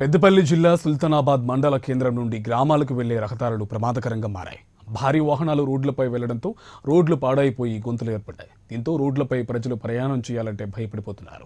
పెద్దపల్లి జిల్లా సుల్తానాబాద్ మండల కేంద్రం నుండి గ్రామాలకు వెళ్లే రహదారులు ప్రమాదకరంగా మారాయి భారీ వాహనాలు రోడ్లపై వెళ్లడంతో రోడ్లు పాడైపోయి గొంతులు ఏర్పడ్డాయి దీంతో రోడ్లపై ప్రజలు ప్రయాణం చేయాలంటే భయపడిపోతున్నారు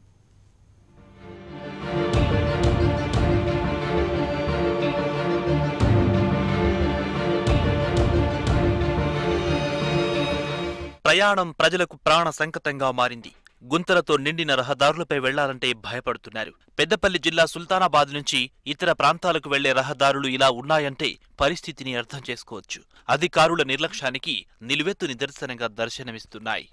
ప్రయాణం ప్రజలకు ప్రాణ సంకటంగా మారింది గుంతలతో నిండిన రహదారులపై వెళ్లాలంటే భయపడుతున్నారు పెద్దపల్లి జిల్లా సుల్తానాబాద్ నుంచి ఇతర ప్రాంతాలకు వెళ్లే రహదారులు ఇలా ఉన్నాయంటే పరిస్థితిని అర్థం చేసుకోవచ్చు అధికారుల నిర్లక్ష్యానికి నిలువెత్తు నిదర్శనంగా దర్శనమిస్తున్నాయి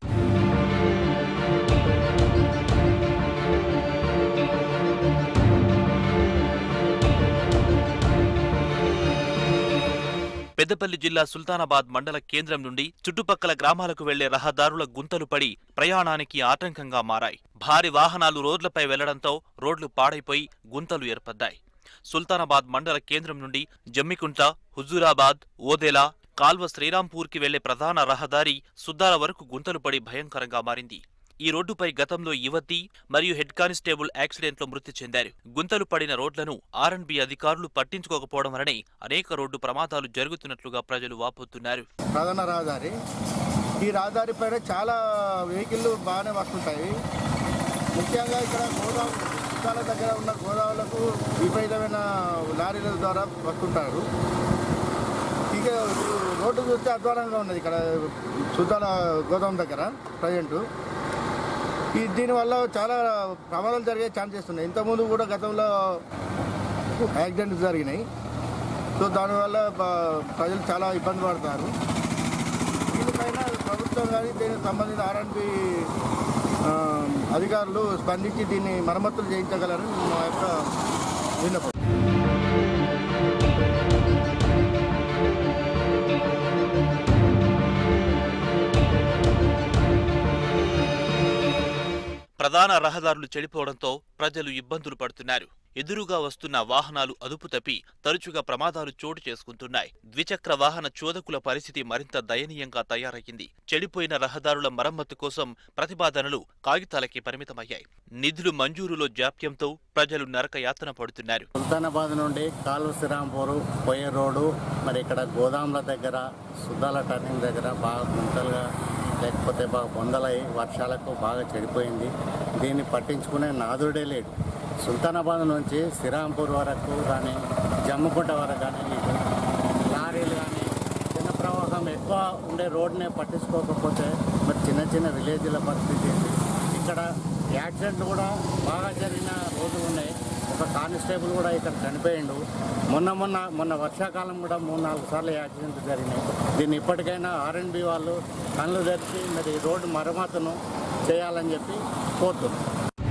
పెద్దపల్లి జిల్లా సుల్తానాబాద్ మండల కేంద్రం నుండి చుట్టుపక్కల గ్రామాలకు వెళ్లే రహదారుల గుంతలు పడి ప్రయాణానికి ఆటంకంగా మారాయి భారీ వాహనాలు రోడ్లపై వెళ్లడంతో రోడ్లు పాడైపోయి గుంతలు ఏర్పడ్డాయి సుల్తానాబాద్ మండల కేంద్రం నుండి జమ్మికుంట హుజూరాబాద్ ఓదెలా కాల్వ శ్రీరాంపూర్కి వెళ్లే ప్రధాన రహదారి సుద్దాల వరకు గుంతలు పడి భయంకరంగా మారింది ఈ రోడ్డుపై గతంలో యువతి మరియు హెడ్ కానిస్టేబుల్ యాక్సిడెంట్లో మృతి చెందారు గుంతలు పడిన రోడ్లను ఆర్ఎండ్బి అధికారులు పట్టించుకోకపోవడం వలనే అనేక రోడ్డు ప్రమాదాలు జరుగుతున్నట్లుగా ప్రజలు వాపోతున్నారు ప్రధాన రహదారి ఈ రహదారి పైన చాలా వెహికల్లు బాగానే వస్తుంటాయి ముఖ్యంగా ఇక్కడ గోదావరి చుట్టాల దగ్గర ఉన్న గోదావరులకు విపరీతమైన లారీల ద్వారా వస్తుంటారు ఇక రోడ్డు చూస్తే అధ్వానంగా ఉన్నది ఇక్కడ సుతాల గోదాం దగ్గర ప్రజెంటు ఈ దీనివల్ల చాలా ప్రమాదాలు జరిగే ఛాన్సెస్ ఉన్నాయి ఇంతకుముందు కూడా గతంలో యాక్సిడెంట్స్ జరిగినాయి సో దానివల్ల బ- ప్రజలు చాలా ఇబ్బంది పడతారు దీనిపైన ప్రభుత్వం కానీ దీనికి సంబంధించిన ఆర్ఎండ్బి అధికారులు స్పందించి దీన్ని మరమ్మతులు చేయించగలరని మా యొక్క విన్నపం ప్రధాన రహదారులు చెడిపోవడంతో ప్రజలు ఇబ్బందులు పడుతున్నారు ఎదురుగా వస్తున్న వాహనాలు అదుపు తప్పి తరచుగా ప్రమాదాలు చోటు చేసుకుంటున్నాయి ద్విచక్ర వాహన చోదకుల పరిస్థితి మరింత దయనీయంగా తయారయ్యింది చెడిపోయిన రహదారుల మరమ్మతు కోసం ప్రతిపాదనలు కాగితాలకి పరిమితమయ్యాయి నిధులు మంజూరులో జాప్యంతో ప్రజలు నరకయాతన పడుతున్నారు సుల్తానాబాద్ నుండి కాలువ శ్రీరాంపూర్ పోయే రోడ్డు మరి ఇక్కడ గోదాంల దగ్గర సుద్దాల టర్నింగ్ దగ్గర బాగా గుంతలుగా లేకపోతే బాగా బొందలై వర్షాలకు బాగా చెడిపోయింది దీన్ని పట్టించుకునే నాదుడే లేడు సుల్తానాబాద్ నుంచి శ్రీరాంపూర్ వరకు కానీ జమ్ముకుంట వరకు కానీ ఇటు లారీలు కానీ చిన్న ప్రవాహం ఎక్కువ ఉండే రోడ్నే పట్టించుకోకపోతే మరి చిన్న చిన్న విలేజ్ల పరిస్థితి ఏంటి ఇక్కడ యాక్సిడెంట్ కూడా బాగా జరిగిన రోజులు ఉన్నాయి ఒక కానిస్టేబుల్ కూడా ఇక్కడ చనిపోయిండు మొన్న మొన్న మొన్న వర్షాకాలం కూడా మూడు నాలుగు సార్లు యాక్సిడెంట్ జరిగినాయి దీన్ని ఇప్పటికైనా ఆర్ఎండ్బి వాళ్ళు కళ్ళు తెరిచి మరి రోడ్డు మరమ్మతును చేయాలని చెప్పి కోరుతున్నాం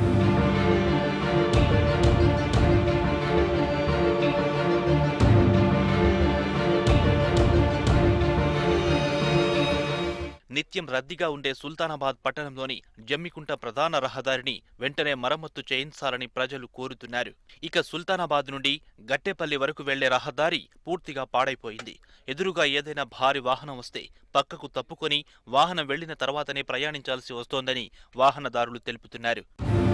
నిత్యం రద్దీగా ఉండే సుల్తానాబాద్ పట్టణంలోని జమ్మికుంట ప్రధాన రహదారిని వెంటనే మరమ్మత్తు చేయించాలని ప్రజలు కోరుతున్నారు ఇక సుల్తానాబాద్ నుండి గట్టేపల్లి వరకు వెళ్లే రహదారి పూర్తిగా పాడైపోయింది ఎదురుగా ఏదైనా భారీ వాహనం వస్తే పక్కకు తప్పుకొని వాహనం వెళ్లిన తర్వాతనే ప్రయాణించాల్సి వస్తోందని వాహనదారులు తెలుపుతున్నారు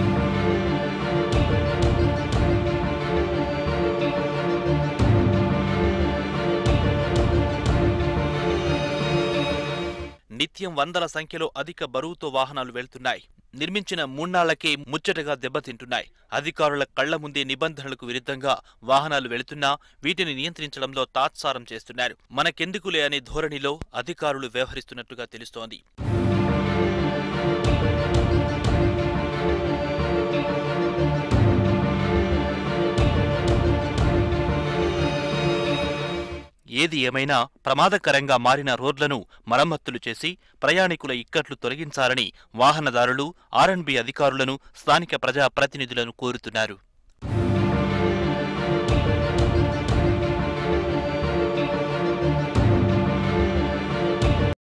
నిత్యం వందల సంఖ్యలో అధిక బరువుతో వాహనాలు వెళ్తున్నాయి నిర్మించిన మూన్నాళ్లకే ముచ్చటగా దెబ్బతింటున్నాయి అధికారుల కళ్ల ముందే నిబంధనలకు విరుద్ధంగా వాహనాలు వెళుతున్నా వీటిని నియంత్రించడంలో తాత్సారం చేస్తున్నారు మనకెందుకులే అనే ధోరణిలో అధికారులు వ్యవహరిస్తున్నట్టుగా తెలుస్తోంది ఏది ఏమైనా ప్రమాదకరంగా మారిన రోడ్లను మరమ్మతులు చేసి ప్రయాణికుల ఇక్కట్లు తొలగించాలని వాహనదారులు ఆర్ఎన్బి అధికారులను స్థానిక ప్రజాప్రతినిధులను కోరుతున్నారు